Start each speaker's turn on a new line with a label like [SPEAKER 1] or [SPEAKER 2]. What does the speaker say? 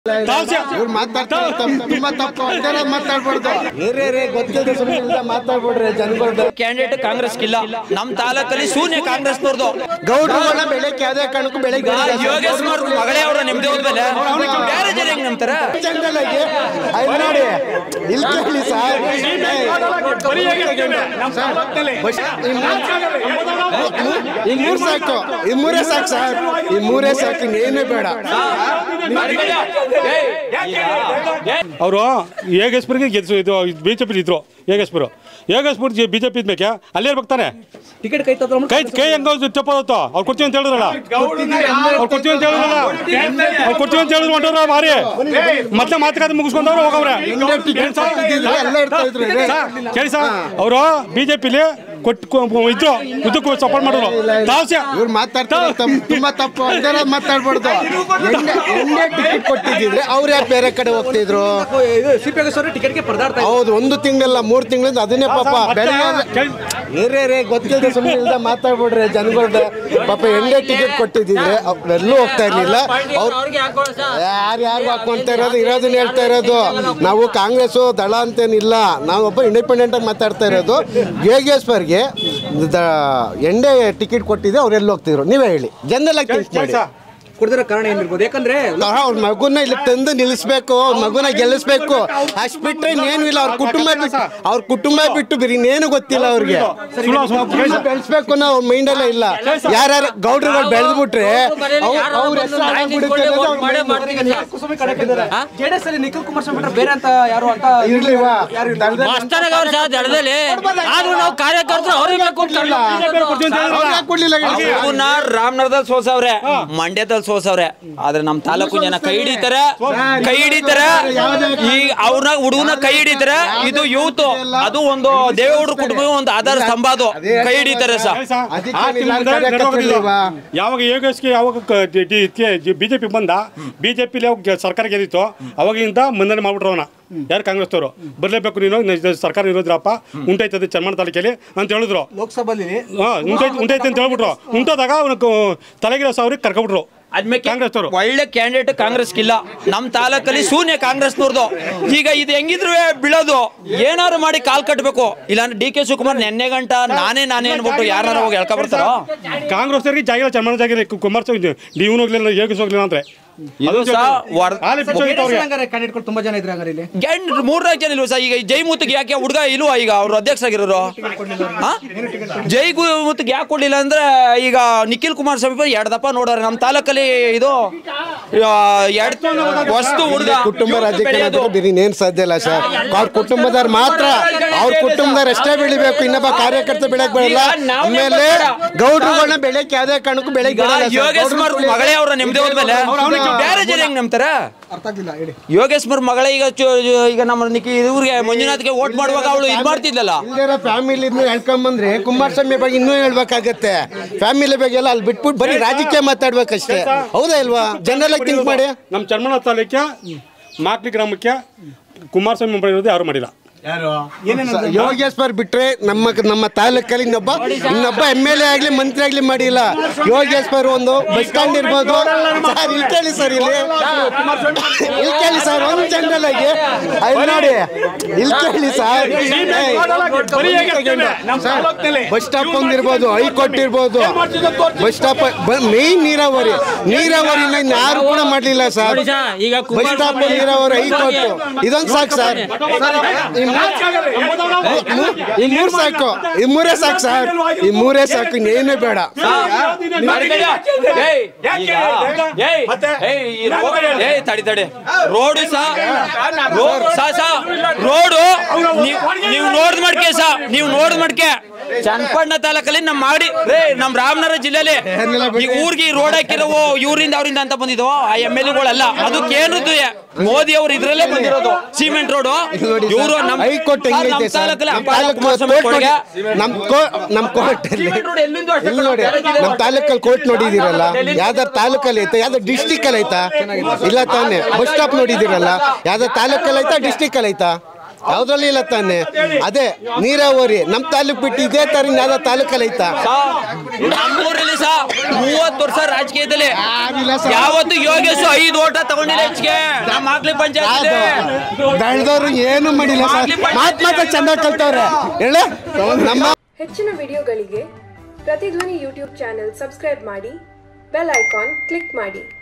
[SPEAKER 1] ಇವ್ರು ಮಾತಾಡ್ತಾರೆ ತಪ್ಪು, ತುಂಬಾ ತಪ್ಪು ಅಂತಾರ ಮಾತಾಡ್ಬಾರ್ದು ಹಿರಿಯರೇ ಗೊತ್ತಿಲ್ಲದೆ ಸುಮ್ಮನೆ ಮಾತಾಡ್ಬಿಡ್ರಿ ಜನಗಳ್ದು
[SPEAKER 2] ಕ್ಯಾಂಡಿಡೇಟ್ ಕಾಂಗ್ರೆಸ್ ಇಲ್ಲ ನಮ್ ತಾಲೂಕಲ್ಲಿ ಶೂನ್ಯ ಕಾಂಗ್ರೆಸ್ನವ್ರದ್ದು
[SPEAKER 1] ಗೌಡ್ರುಗಳನ್ನ ಬೆಳಗ್ಗೆ ಯಾವ್ದೇ ಕಾರಣಕ್ಕೂ ಬೆಳಗ್ಗೆ
[SPEAKER 2] ಯೋಗೇಶ್ ಮಾರ್ ಮಗಳೇ ಅವ್ರ ನಿಮ್ದೇ ಹೋದ್ಮೇಲೆ ಬೇರೆ ಜನ ಹೆಂಗ್ ನಂಬ್ತಾರ
[SPEAKER 1] ಜನರಲ್ಲಾಗಿ ಅಲ್ಲಿ ನೋಡಿ ಇಲ್ಲಿ ಕೇಳಿ ಸರ್ ಈ ಮೂರ್ ಸಾಕು ಈ ಮೂರೇ ಸಾಕು ಸರ್ ಈ ಮೂರೇ ಸಾಕು ಇನ್ನೇನೇ ಬೇಡ
[SPEAKER 3] ಅವರು ಯೋಗೇಶ್ವರಿಗೆ ಗೆದ್ದು ಇದು ಬಿ ಜೆ ಪಿ ಇದ್ರು Yogeshwara Yogeshwar B J P ಇದ್ಬೇಕೆ ಅಲ್ಲೇ ಇರ್ಬೇಕು ತಾನೆ
[SPEAKER 4] ಟಿಕೆಟ್ ಕೈ ತಗೊಂಡ್ರೆ
[SPEAKER 3] ಕೈ ಕೈ ಹೆಂಗ ಚಪ್ಪತ್ತು ಅವ್ರು ಕೊಡ್ತೀವಿ ಅಂತ ಹೇಳಿದ್ರಲ್ಲ ಅವ್ರು ಕೊಡ್ತೀವಿ ಅಂತ ಹೇಳಿದ್ರಲ್ಲ ಅವ್ರು ಕೊಡ್ತೀವಿ ಅಂತ ಹೇಳಿದ್ರು ಹೊಂಟವ್ರ ಮಾರಿ ಮತ್ತೆ ಮಾತುಕತೆ ಮುಗಿಸ್ಕೊಂಡವ್ರು ಹೋಗವ್ರೆ
[SPEAKER 1] ಟಿಕೆಟ್ ಕೊಟ್ಟಿದ್ರೆ ಎಲ್ಲ ಇರ್ತಾ ಇದ್ರು ಇವ್ರೇ.
[SPEAKER 3] ಕೇಳಿ ಸರ್ ಅವರು ಬಿಜೆಪಿಲಿ ಕೊಟ್ಟು ಇದ್ರು ಇದಕ್ಕೂ ಸಪೋರ್ಟ್ ಮಾಡಿದ್ರು ತಾವ್ಸ್ಯ
[SPEAKER 1] ಇವ್ರು ಮಾತಾಡ್ತಾರೆ ತಪ್ಪು, ತುಂಬಾ ತಪ್ಪು ಅಂತಾರ ಮಾತಾಡ್ಬಾರ್ದು ಎಣ್ಣೆ ಎಣ್ಣೆ ಟಿಕೆಟ್ ಕೊಟ್ಟಿದ್ರೆ ಅವ್ರು ಯಾಕೆ ಬೇರೆ ಕಡೆ ಹೋಗ್ತಿದ್ರು
[SPEAKER 4] ಇದು ಸಿ ಪಿ ಟಿಕೆಟ್ಗೆ ಪರದಾಡ್ತಾ
[SPEAKER 1] ಹೌದು ಒಂದು ತಿಂಗಳಿಲ್ಲ ಮೂರ್ ತಿಂಗಳಿಂದ ಅದನ್ನೇ ಪಾಪ ಬೇರೆ ಹಿರಿಯರೇ ಗೊತ್ತಿಲ್ಲದೆ ಸುಮ್ಮನೆ ಇಲ್ದ ಮಾತಾಡ್ಬಿಡ್ರಿ ಜನಗಳ್ದು ಪಾಪ ಎಣ್ಣೆ ಟಿಕೆಟ್ ಕೊಟ್ಟಿದ್ರೆ ಎಲ್ಲೂ ಹೋಗ್ತಾ ಇರ್ಲಿಲ್ಲ ಅವ್ರು ಯಾರು ಯಾರು ಹಾಕೊಂತ ಇರೋದು ಇರೋದನ್ನ ಹೇಳ್ತಾ ಇರೋದು ನಾವು ಕಾಂಗ್ರೆಸ್ ದಳ ಅಂತೇನಿಲ್ಲ ನಾವೊಬ್ಬ ಇಂಡಿಪೆಂಡೆಂಟ್ ಆಗಿ ಮಾತಾಡ್ತಾ ಇರೋದು ಯೋಗೇಶ್ವರ್ಗೆ ದ- ಎಣ್ಣೆ ಟಿಕೆಟ್ ಕೊಟ್ಟಿದ್ರೆ ಅವ್ರು ಎಲ್ಲಿ ಹೋಗ್ತಿದ್ರು ನೀವೇ ಹೇಳಿ ಜನರಲ್ ಆಗಿ ಥಿಂಕ್ ಮಾಡಿ
[SPEAKER 4] ಕೊಡ್ದಿರೋ ಕಾರಣ ಏನಿರ್ಬೋದು ಯಾಕಂದ್ರೆ
[SPEAKER 1] ಅವ್ರ ಮಗುನ ಇಲ್ಲಿ ತಂದು ನಿಲ್ಲಿಸ್ಬೇಕು ಅವ್ರ ಮಗುನ ಗೆಲ್ಲಿಸ್ಬೇಕು ಅಷ್ಟ್ ಬಿಟ್ರೆ ಇನ್ನೇನು ಇಲ್ಲ ಅವ್ರ ಕುಟುಂಬ ಬಿಟ್ಟು ಅವ್ರ ಕುಟುಂಬ ಬಿಟ್ಟು ಬೇರೆ ಇನ್ನೇನು ಗೊತ್ತಿಲ್ಲ ಅವ್ರಿಗೆ ಬೆಳೆಸ್ಬೇಕು ಅನ್ನೋ ಅವ್ರ ಮೈಂಡಲ್ಲೇ ಇಲ್ಲ ಯಾರ್ಯಾರು ಗೌಡ್ರುಗಳು ಬೆಳೆದ್ಬಿಟ್ರೆ ಅವ್ರ ಹೆಸರು ಹಾಳಾಗ್ಬಿಡುತ್ತೆ ಅನ್ನೋದು ಅವ್ರ mind.
[SPEAKER 4] ಕುಸುಮಿ ಕಡೆ ಜೆಡಿಎಸ್ ಅಲ್ಲಿ ನಿಖಿಲ್ ಕುಮಾರಸ್ವಾಮಿ ಬಿಟ್ರೆ ಬೇರೆ ಅಂತ ಯಾರು ಅಂತ
[SPEAKER 1] ಇರ್ಲಿವಾ
[SPEAKER 2] ಮಸ್ತಾನಾಗ ಅವ್ರ ಸಹ ದಡದಲ್ಲಿ ಆದ್ರೂ ನಾವು ಕಾರ್ಯಕರ್ತರು ಅವ್ರಿಗೆ ಕೊಡ್ತಾರಲ್ಲ
[SPEAKER 1] ಅವ್ರ್ ಯಾಕ್ ಕೊಡ್ಲಿಲ್ಲ ಹೇಳಿ?
[SPEAKER 2] ಅವ್ರನ್ನ ರಾಮನಗರದಲ್ಲಿ ಸೋಸವ್ರೆ ಮಂಡ್ಯದಲ್ಲಿ ಸೋಸವ್ರೆ ಆದ್ರೆ ನಮ್ ತಾಲೂಕು ಜನ ಕೈ ಹಿಡಿತಾರೆ ಕೈ ಹಿಡಿತಾರೆ ಈ ಅವ್ರನ್ನ ಹುಡುಗನ ಕೈ ಹಿಡಿತಾರೆ ಇದು ಯೂತ್ ಅದು ಒಂದು ದೇವೇಗೌಡರ ಕುಟುಂಬ ಒಂದು ಆಧಾರ ಸ್ತಂಭ ಅದು ಕೈ ಹಿಡಿತಾರೆ ಸರ್
[SPEAKER 1] ಅದಕ್ಕೇನಿಲ್ಲ, ಕಾರ್ಯಕರ್ತರಿಲ್ವಾ?
[SPEAKER 3] ಯಾವಾಗ ಯೋಗೇಶ್ಗೆ ಯಾವಾಗ ಬಿಜೆಪಿ ಬಂದ ಬಿಜೆಪಿಲಿ ಯಾವಾಗ ಸರ್ಕಾರ ಗೆದ್ದಿತ್ತು ಅವಾಗಿಂದ ಮಂದನೆ ಮಾಡ್ಬಿಟ್ರು ಅವನ ಯಾರು ಕಾಂಗ್ರೆಸ್ನವರು ಬರಲೇಬೇಕು ನೀನು ನ- ಸರ್ಕಾರ ಇರೋದ್ರಪ್ಪ ಉಂಟೈತದೆ ಚರ್ಮಣ ತಾಲೂಕಲ್ಲಿ ಅಂತ ಹೇಳಿದ್ರು
[SPEAKER 4] ಲೋಕಸಭೆಯಲ್ಲಿ
[SPEAKER 3] ಹಾಂ ಉಂಟೈತೆ ಉಂಟೈತೆ ಅಂತ ಹೇಳ್ಬಿಟ್ರು ಉಂಟಾದಾಗ ಅವನ ತಲೆಗಿರೋ ಸಾವಿರಕ್ಕೆ ಕರ್ಕೊಬಿಟ್ರು
[SPEAKER 2] ಅದ್ಮೇಲೆ
[SPEAKER 3] ಕಾಂಗ್ರೆಸ್ನವ್ರು.
[SPEAKER 2] ಒಳ್ಳೆ ಕ್ಯಾಂಡಿಡೇಟ್ ಕಾಂಗ್ರೆಸ್ ಇಲ್ಲ ನಮ್ ತಾಲೂಕಲ್ಲಿ ಶೂನ್ಯ ಕಾಂಗ್ರೆಸ್ನವ್ರದ್ದು ಈಗ ಇದು ಹೆಂಗಿದ್ರು ಬೀಳೋದು ಏನಾರು ಮಾಡಿ ಕಾಲ್ ಕಟ್ಟಬೇಕು ಇಲ್ಲಾಂದ್ರೆ ಡಿ ಕೆ ಶಿವಕುಮಾರ್ ನೆನ್ನೆ ಗಂಟ ನಾನೇ ನಾನೇ ಅನ್ಬಿಟ್ಟು ಯಾರು ಹೋಗಿ ಹೇಳ್ಕೊ ಬರ್ತಾರೋ
[SPEAKER 3] ಕಾಂಗ್ರೆಸ್ನವ್ರಿಗೆ ಜಾಗ ಇಲ್ಲ ಚರ್ಮಣ ಜಾಗ ಇಲ್ಲ ಕುಮಾರಸ್ವಾಮಿ ನೀವು ಹೋಗ್ಲಿಲ್ಲ ಯೋಗೇಶ್ ಹೋಗ್ಲಿಲ್ಲ ಅಂದ್ರೆ
[SPEAKER 2] ಇದು ಸಹ ವರ್-
[SPEAKER 3] ಹಾಲಿ ಪಿಚ್ಚು ಐತೆ ಅವ್ರಿಗೆ.
[SPEAKER 4] ಕ್ಯಾಂಡಿಡೇಟ್ಗಳು ತುಂಬಾ ಜನ ಇದ್ರೆ ಹಂಗಾರೆ ಇಲ್ಲಿ
[SPEAKER 2] ಗ್ಯಾಂಡ್ ಮೂರ್ನಾಲ್ಕು ಜನ ಇಲ್ವಾ ಸರ್ ಈಗ ಜೈ ಮುತ್ತಿಗೆ ಯಾಕೆ ಹುಡುಗ ಇಲ್ವಾ ಈಗ ಅವ್ರು ಅಧ್ಯಕ್ಷ ಆಗಿರೋರು ಹಾ? ಜೈ ಗು ಮುತ್ತಿಗೆ ಯಾಕೆ ಕೊಡ್ಲಿಲ್ಲ ಅಂದ್ರೆ ಈಗ ನಿಖಿಲ್ ಕುಮಾರಸ್ವಾಮಿ ಎರಡು ದಪ್ಪ ನೋಡೋರು ನಮ್ಮ ತಾಲೂಕಲ್ಲಿ ಇದು ಎರಡು ವಸ್ತು ಹುಡುಗ
[SPEAKER 1] ಕುಟುಂಬ ರಾಜಕೀಯ
[SPEAKER 2] ಬೆಳೆಯೋದು.
[SPEAKER 1] ಬೇರೆ ಇನ್ನೇನು ಸಾಧ್ಯ ಇಲ್ಲ ಸರ್ ಅವ್ರ ಕುಟುಂಬದವ್ರು ಮಾತ್ರ ಅವ್ರ ಕುಟುಂಬದವ್ರು ಅಷ್ಟೇ ಬೆಳಿಬೇಕು ಇನ್ನೊಬ್ಬ ಕಾರ್ಯಕರ್ತ ಬೆಳಕ್ ಬರಲ್ಲ
[SPEAKER 2] ಈಗ ನಾವ್
[SPEAKER 1] ಆಮೇಲೆ ಗೌಡ್ರುಗಳನ್ನ ಬೆಳಕ್ ಯಾವ್ದೇ ಕಾರಣಕ್ಕೂ ಬೆಳಕ್
[SPEAKER 2] ಈಗ ಯೋಗೇಶ್ ಮಾರ್ ಮಗಳೇ ಅವ್ರ ನೆಮ್ಮದಿ ಹೋದ್ಮೇಲೆ ಬೇರೆ ಜನ ಹೆಂಗ್ ನಂಬ್ತಾರ
[SPEAKER 4] ಅರ್ಥ ಆಗ್ಲಿಲ್ಲ ಹೇಳಿ
[SPEAKER 2] ಯೋಗೇಶ್ ಮಾರ್ ಮಗಳೇ ಈಗ ಚು- ಈಗ ನಮ್ಮ ನಿಖಿ ಇವ್ರಿಗೆ ಮಂಜುನಾಥ್ಗೆ ವೋಟ್ ಮಾಡುವಾಗ ಅವಳು ಇದು ಮಾಡ್ತಿದ್ಲಲ್ಲ
[SPEAKER 1] ಇಲ್ದಿರೋ ಫ್ಯಾಮಿಲಿ ಹೇಳ್ಕೊಂಬಂದ್ರೆ ಕುಮಾರಸ್ವಾಮಿ ಬಗ್ಗೆ ಇನ್ನೂ ಹೇಳ್ಬೇಕಾಗತ್ತೆ ಫ್ಯಾಮಿಲಿ ಬಗ್ಗೆ ಎಲ್ಲ ಅಲ್ಲಿ ಬಿಟ್ಬಿಟ್ಟು ಬರೀ ರಾಜಕೀಯ ಮಾತಾಡ್ಬೇಕಷ್ಟೇ ಹೌದಾ ಇಲ್ವಾ ಜನರಲ್ ಆಗಿ ಥಿಂಕ್ ಮಾಡಿ
[SPEAKER 3] ನಮ್ಮ ಚರ್ಮಣ ತಾಲೂಕ್ಯ ಮಾಕ್ಲಿ ಗ್ರಾಮಕ್ಕೆ ಕುಮಾರಸ್ವಾಮಿ ಮುಂಬೈ ಇರೋದು ಯಾರು ಮಾಡಿಲ್ಲ
[SPEAKER 1] ಸ- ಯೋಗೇಶ್ವರ್ ಬಿಟ್ರೆ ನಮ್ಮ ನಮ್ಮ ತಾಲೂಕಲ್ಲಿ ಇನ್ನೊಬ್ಬ ಇನ್ನೊಬ್ಬ ಎಮ್ ಎಲ್ ಎ ಆಗ್ಲಿ ಮಂತ್ರಿ ಆಗ್ಲಿ ಮಾಡಿಲ್ಲ ಯೋಗೇಶ್ವರ್ ಒಂದು ಬಸ್ ಸ್ಟ್ಯಾಂಡ್ ಇರ್ಬೋದು ಸರ್ ಇಲ್ಲಿ ಕೇಳಿ ಸರ್ ಇಲ್ಲಿ ಇಲ್ಲಿ ಕೇಳಿ ಸರ್ ಒಂದು ಜನರಲ್ ಆಗಿ ಅಲ್ಲಿ ನೋಡಿ ಇಲ್ಲಿ ಕೇಳಿ ಸರ್ ಬಸ್ ಸ್ಟಾಪ್ ಒಂದಿರ್ಬೋದು ಹೈಕೋರ್ಟ್ ಇರ್ಬೋದು ಬಸ್ ಸ್ಟಾಪ್ ಮೇನ್ ನೀರಾವರಿ ನೀರಾವರಿನ ಇನ್ಯಾರು ಕೂಡ ಮಾಡ್ಲಿಲ್ಲ ಸರ್
[SPEAKER 2] ಈಗ
[SPEAKER 1] ಬಸ್ ಸ್ಟಾಪ್ ನೀರಾವರಿ ಹೈಕೋರ್ಟ್ ಇದೊಂದು ಸಾಕು ಸರ್ ಈ ಮೂರ್- ಈ ಮೂರ್ ಸಾಕು ಈ ಮೂರೇ ಸಾಕು ಸರ್ ಈ ಮೂರೇ ಸಾಕು ಇನ್ನೇನೇ ಬೇಡ
[SPEAKER 2] ತಡಿ ತಡಿ ರೋಡು ಸಹ ರೋಡು ನೀವು ನೋಡ್ದ್ ಮಡ್ಕೆ ಸಹ ನೀವು ನೋಡ್ದ್ ಮಡ್ಕೆ ಚನ್ನಪಟ್ಟಣ ತಾಲೂಕಲ್ಲಿ ನಮ್ ಮಾಡಿ ರೇ ನಮ್ ರಾಮನಗರ ಜಿಲ್ಲೆಲಿ ಈ ಊರಿಗೆ ರೋಡ್ ಹಾಕಿರೋ ಇವ್ರಿಂದ ಅವ್ರಿಂದ ಅಂತ ಬಂದಿದ್ವು ಆ ಎಮ್ ಎಲ್ ಎಗಳಲ್ಲ ಅದು ಕೇಂದ್ರದ್ದು ಮೋದಿ ಅವರು ಇದ್ರಲ್ಲೇ ಬಂದಿರೋದು ಸಿಮೆಂಟ್ ರೋಡ್ ಇವರು ನಮ್
[SPEAKER 1] ಹೈಕೋರ್ಟ್
[SPEAKER 2] ಸರ್,
[SPEAKER 1] ಹೆಂಗೈತೆ
[SPEAKER 2] ನಮ್
[SPEAKER 1] ಸರ್
[SPEAKER 2] ತಾಲೂಕಲ್ಲಿ
[SPEAKER 1] ನಮ್ಮ
[SPEAKER 2] ಅಪ್ಪ
[SPEAKER 1] ತಾಲೂಕು
[SPEAKER 2] ಕುಮಾರಸ್ವಾಮಿ
[SPEAKER 1] ಕೋರ್ಟ್
[SPEAKER 2] ಕೊಡುಗೆ.
[SPEAKER 1] ನಮ್ ಕೋ ನಮ್ ಕೋರ್ಟ್ ಅಲ್ಲಿ
[SPEAKER 2] ಸಿಮೆಂಟ್ ರೋಡ್ ಎಲ್ಲಿಂದ ಅಷ್ಟೇ
[SPEAKER 1] ಇಲ್ಲಿ ನೋಡಿ ನಮ್ಮ ತಾಲೂಕಲ್ಲಿ ಕೋರ್ಟ್ ನೋಡಿದಿರಲ್ಲ ಯಾವ್ದಾರು ತಾಲೂಕಲ್ಲಿ ಐತಾ ಯಾವ್ದಾರು ಡಿಸ್ಟಿಕ್ ಅಲ್ಲಿ ಐತಾ ಇಲ್ಲ ತಾನೆ ಬಸ್ ಸ್ಟಾಪ್ ನೋಡಿದಿರಲ್ಲ ಯಾವ್ದಾರು ತಾಲೂಕಲ್ಲಿ ಐತಾ ಡಿಸ್ಟಿಕ್ ಅಲ್ಲಿ ಐತಾ ಯಾವ್ದ್ರಲ್ಲಿ ಇಲ್ಲ ತಾನೆ ಅದೇ ನೀರಾವರಿ ನಮ್ ತಾಲೂಕ್ ಬಿಟ್ಟು ಇದೇ ತರ ಯಾವ್ದೋ ತಾಲೂಕಲ್ಲಿ ಐತಾ
[SPEAKER 2] ನಮ್ಮೂರಲ್ಲಿ ಸಹ ಮೂವತ್ತು ವರ್ಷ ರಾಜಕೀಯದಲ್ಲಿ
[SPEAKER 1] ಯಾರಿಲ್ಲ ಸರ್.
[SPEAKER 2] ಯಾವತ್ತು ಯೋಗೇಶ್ ಐದು ಓಟ ತಗೊಂಡಿಲ್ಲ ಹೆಚ್ಚಿಗೆ ನಮ್ಮ ಮಕ್ಳಿ ಪಂಚಾಯತ್
[SPEAKER 1] ಬೆಳೆದವ್ರು ಏನು ಮಾಡಿಲ್ಲ ಸರ್ ಮಾತ್ ಮಾತ್ರ ಚಂದ ಕಲ್ತವ್ರೆ ಹೇಳ ನಮ್ಮ
[SPEAKER 5] ಹೆಚ್ಚಿನ ವಿಡಿಯೋಗಳಿಗೆ ಪ್ರತಿಧ್ವನಿ ಯೂಟ್ಯೂಬ್ ಚಾನೆಲ್ ಸಬ್ಸ್ಕ್ರೈಬ್ ಮಾಡಿ ಬೆಲ್ ಐಕಾನ್ ಕ್ಲಿಕ್ ಮಾಡಿ